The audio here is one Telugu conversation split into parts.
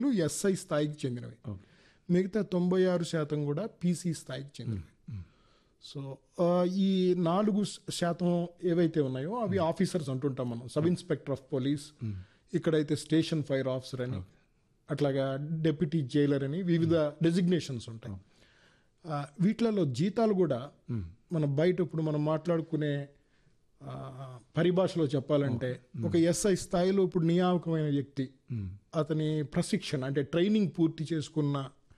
ఎస్ఐ స్థాయికి చెందినవి ఓకే మిగతా తొంభై ఆరు శాతం కూడా పీసీ స్థాయికి చెందినవి సో ఆ, ఈ నాలుగు శ- శాతం ఏవైతే ఉన్నాయో అవి ఆఫీసర్స్ అంటుంటాం మనం సబ్ ఇన్స్పెక్టర్ ఆఫ్ పోలీస్ ఇక్కడైతే స్టేషన్ ఫైర్ ఆఫీసర్ అని అట్లాగా డెప్యూటీ జైలర్ అని వివిధ డెసిగ్నేషన్స్ ఉంటాయి ఆ, వీటిలలో జీతాలు కూడా మన బయట ఇప్పుడు మనం మాట్లాడుకునే ఆ, పరిభాషలో చెప్పాలంటే ఒక ఎస్ఐ స్థాయిలో ఇప్పుడు నియామకమైన వ్యక్తి అతని ప్రశిక్షణ అంటే ట్రైనింగ్ పూర్తి చేసుకున్న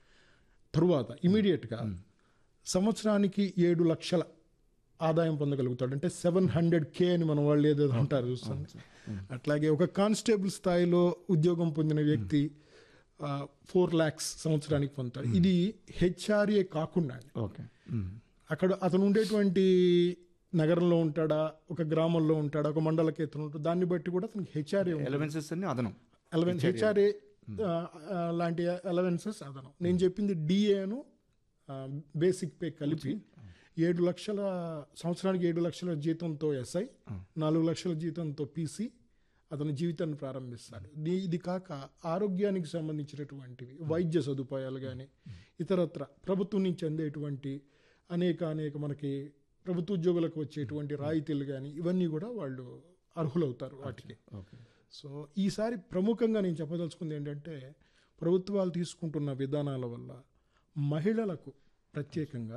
తరువాత ఇమీడియట్గా సంవత్సరానికి ఏడు లక్షల ఆదాయం పొందగలుగుతాడు అంటే సెవెన్ హండ్రెడ్ కే అని మన వాళ్ళు ఏదో అంటారు చూస్తుంది అట్లాగే ఒక కానిస్టేబుల్ స్థాయిలో ఉద్యోగం పొందిన వ్యక్తి ఫోర్ ల్యాక్స్ సంవత్సరానికి పొందుతాడు ఇది హెచ్ఆర్ఏ కాకుండా అండి. ఓకే మ్మ్. అక్కడ అతను ఉండేటువంటి నగరంలో ఉంటాడా ఒక గ్రామంలో ఉంటాడా ఒక మండల కేంద్రం ఉంటాడు దాన్ని బట్టి కూడా అతనికి హెచ్ఆర్ఏ ఎలవెన్సెస్ అన్ని అదనం ఎలవెన్ హెచ్ఆర్ఏ లాంటి అలవెన్సెస్ అదనం నేను చెప్పింది డిఏను బేసిక్ పే కలిపి ఏడు లక్షల సంవత్సరానికి ఏడు లక్షల జీతంతో ఎస్ఐ నాలుగు లక్షల జీతంతో పీసీ అతని జీవితాన్ని ప్రారంభిస్తాడు దీ- ఇది కాక ఆరోగ్యానికి సంబంధించినటువంటివి వైద్య సదుపాయాలు కానీ ఇతరత్ర ప్రభుత్వం నుంచి అందేటువంటి అనేక అనేక మనకి ప్రభుత్వ ఉద్యోగులకు వచ్చేటువంటి రాయితీలు కానీ ఇవన్నీ కూడా వాళ్ళు అర్హులవుతారు వాటికి ఓకే సో ఈసారి ప్రముఖంగా నేను చెప్పదలుచుకుంది ఏంటంటే ప్రభుత్వాలు తీసుకుంటున్న విధానాల వల్ల మహిళలకు ప్రత్యేకంగా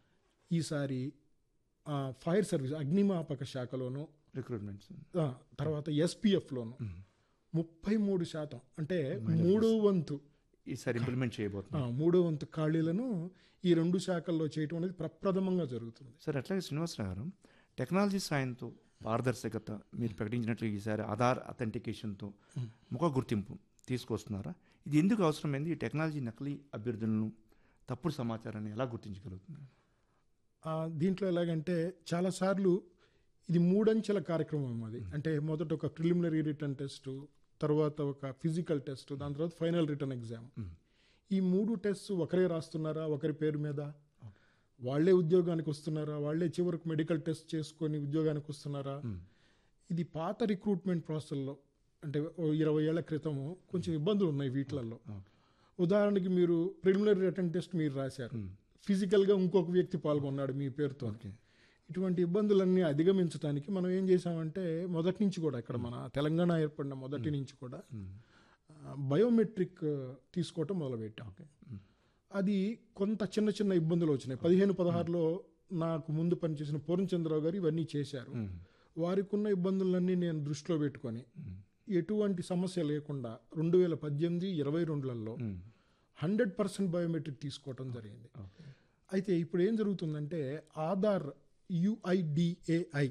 ఈసారి ఆ, ఫైర్ సర్వీస్ అగ్నిమాపక శాఖలోను రిక్రూట్మెంట్స్ ఆ, తర్వాత ఎస్పీఎఫ్లోను ముప్పై మూడు శాతం అంటే మూడో వంతు ఈసారి ఇంప్లిమెంట్ చేయబోతున్నాం ఆ, మూడో వంతు ఖాళీలను ఈ రెండు శాఖల్లో చేయటం అనేది ప్రప్రథమంగా జరుగుతుంది సార్ అట్లాగే శ్రీనివాసరావు గారు టెక్నాలజీ సాయంతో పారదర్శకత మీరు ప్రకటించినట్లు ఈసారి ఆధార్ అథెంటికేషన్తో ముఖ గుర్తింపు తీసుకొస్తున్నారా ఇది ఎందుకు అవసరమైంది ఈ టెక్నాలజీ నకిలీ అభ్యర్థులను తప్పుడు సమాచారాన్ని ఎలా గుర్తించగలుగుతున్నారు ఆ, దీంట్లో ఎలాగంటే చాలాసార్లు ఇది మూడంచెల కార్యక్రమం అది అంటే మొదట ఒక ప్రిలిమినరీ రిటర్న్ టెస్ట్ తర్వాత ఒక ఫిజికల్ టెస్ట్ దాని తర్వాత ఫైనల్ రిటర్న్ ఎగ్జామ్ ఈ మూడు టెస్ట్ ఒకరే రాస్తున్నారా ఒకరి పేరు మీద వాళ్ళే ఉద్యోగానికి వస్తున్నారా వాళ్ళే చివరికి మెడికల్ టెస్ట్ చేసుకొని ఉద్యోగానికి వస్తున్నారా ఇది పాత రిక్రూట్మెంట్ ప్రాసెస్లో అంటే ఓ ఇరవై ఏళ్ల క్రితము కొంచెం ఇబ్బందులు ఉన్నాయి వీటిలలో ఉదాహరణకి మీరు ప్రిలిమినరీ రిటర్న్ టెస్ట్ మీరు రాశారు ఫిజికల్గా ఇంకొక వ్యక్తి పాల్గొన్నాడు మీ పేరుతో ఇటువంటి ఇబ్బందులన్నీ అధిగమించడానికి మనం ఏం చేసామంటే మొదటి నుంచి కూడా ఇక్కడ మన తెలంగాణ ఏర్పడిన మొదటి నుంచి కూడా ఆ, బయోమెట్రిక్ ఆ, తీసుకోవటం మొదలుపెట్టాం అది కొంత చిన్న చిన్న ఇబ్బందులు వచ్చినాయి పదిహేను పదహారులో నాకు ముందు పనిచేసిన పూర్ణచంద్రరావు గారు ఇవన్నీ చేశారు వారికి ఉన్న ఇబ్బందులన్నీ నేను దృష్టిలో పెట్టుకొని ఎటువంటి సమస్య లేకుండా రెండు వేల పద్దెనిమిది ఇరవై రెండులలో హండ్రెడ్ పర్సెంట్ బయోమెట్రిక్ తీసుకోవటం జరిగింది అయితే ఇప్పుడు ఏం జరుగుతుందంటే ఆధార్ యుఐడిఏఐ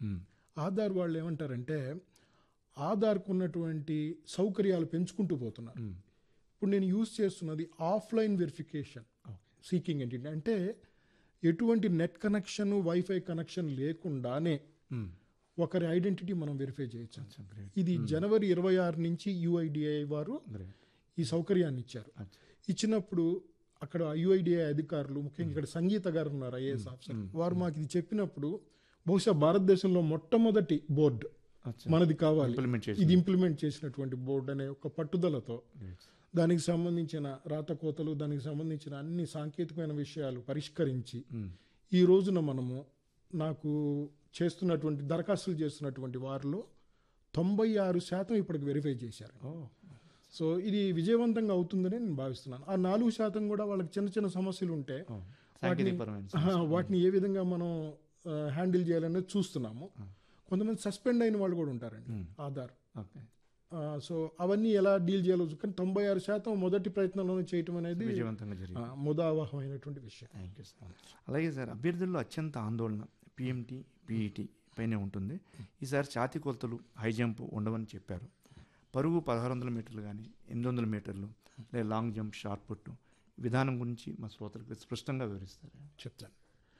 ఆధార్ వాళ్ళు ఏమంటారంటే ఆధార్కు ఉన్నటువంటి సౌకర్యాలు పెంచుకుంటూ పోతున్నారు ఇప్పుడు నేను యూజ్ చేస్తున్నది ఆఫ్లైన్ వెరిఫికేషన్ సీకింగ్ ఏంటి అంటే ఎటువంటి నెట్ కనెక్షన్ వైఫై కనెక్షన్ లేకుండానే ఒకరి ఐడెంటిటీ మనం వెరిఫై చేయొచ్చు ఇది జనవరి ఇరవై ఆరు నుంచి యుఐడిఐ వారు ఈ సౌకర్యాన్ని ఇచ్చారు ఇచ్చినప్పుడు అక్కడ యుఐడిఐ అధికారులు ముఖ్యంగా ఇక్కడ సంగీత గారు ఉన్నారు ఐఏఎస్ ఆఫీసర్ వారు మాకు ఇది చెప్పినప్పుడు బహుశా భారతదేశంలో మొట్టమొదటి బోర్డు మనది కావాలి ఇంప్లిమెంట్ చేసి ఇది ఇంప్లిమెంట్ చేసినటువంటి బోర్డు అనే ఒక పట్టుదలతో దానికి సంబంధించిన రాతకోతలు దానికి సంబంధించిన అన్ని సాంకేతికమైన విషయాలు పరిష్కరించి ఈ రోజున మనము నాకు చేస్తున్నటువంటి దరఖాస్తులు చేస్తున్నటువంటి వారిలో తొంభై ఆరు శాతం ఇప్పటికి వెరిఫై చేశారు ఓ సో ఇది విజయవంతంగా అవుతుందని నేను భావిస్తున్నాను ఆ నాలుగు శాతం కూడా వాళ్ళకి చిన్న చిన్న సమస్యలు ఉంటే సాంకేతికపరమైన ఆహా, వాటిని ఏ విధంగా మనం హ్యాండిల్ చేయాలనేది చూస్తున్నాము కొంతమంది సస్పెండ్ అయిన వాళ్ళు కూడా ఉంటారండి ఆధార్ ఓకే ఆ, సో అవన్నీ ఎలా డీల్ చేయాలో చూ- కానీ తొంభై ఆరు శాతం మొదటి ప్రయత్నంలోనే చేయటం అనేది విజయవంతంగా జరిగింది ఆ, ముదావహమైనటువంటి విషయం థ్యాంక్ యూ సార్ అలాగే సార్ అభ్యర్థుల్లో అత్యంత ఆందోళన పిఎంటి పీఈటీ పైనే ఉంటుంది ఈసారి ఛాతీ కొలతలు హై జంప్ ఉండవని చెప్పారు పరుగు పదహారు వందల మీటర్లు కానీ ఎనిమిది వందల మీటర్లు లేదా లాంగ్ జంప్ షార్ట్ పుట్ విధానం గురించి మా శ్రోతలకు స్పష్టంగా వివరిస్తారు చెప్తాను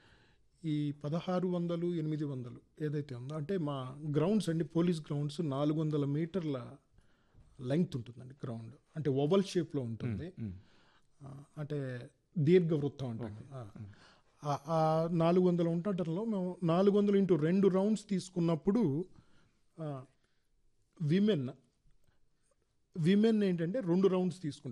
ఈ పదహారు వందలు ఎనిమిది వందలు ఏదైతే ఉందో అంటే మా గ్రౌండ్స్ అండి పోలీస్ గ్రౌండ్స్ నాలుగు వందల మీటర్ల లెంగ్త్ ఉంటుందండి గ్రౌండ్ అంటే ఓవల్ షేప్లో ఉంటుంది ఆ, అంటే దీర్ఘవృత్తం అంటాం ఆ. ఆ- ఆ నాలుగు వందల ఉండటంలో మేము నాలుగు వందలు ఇంటూ రెండు రౌండ్స్ తీసుకున్నప్పుడు విమెన్ విమెన్ ఏంటంటే రెండు రౌండ్స్ తీసుకుంటారు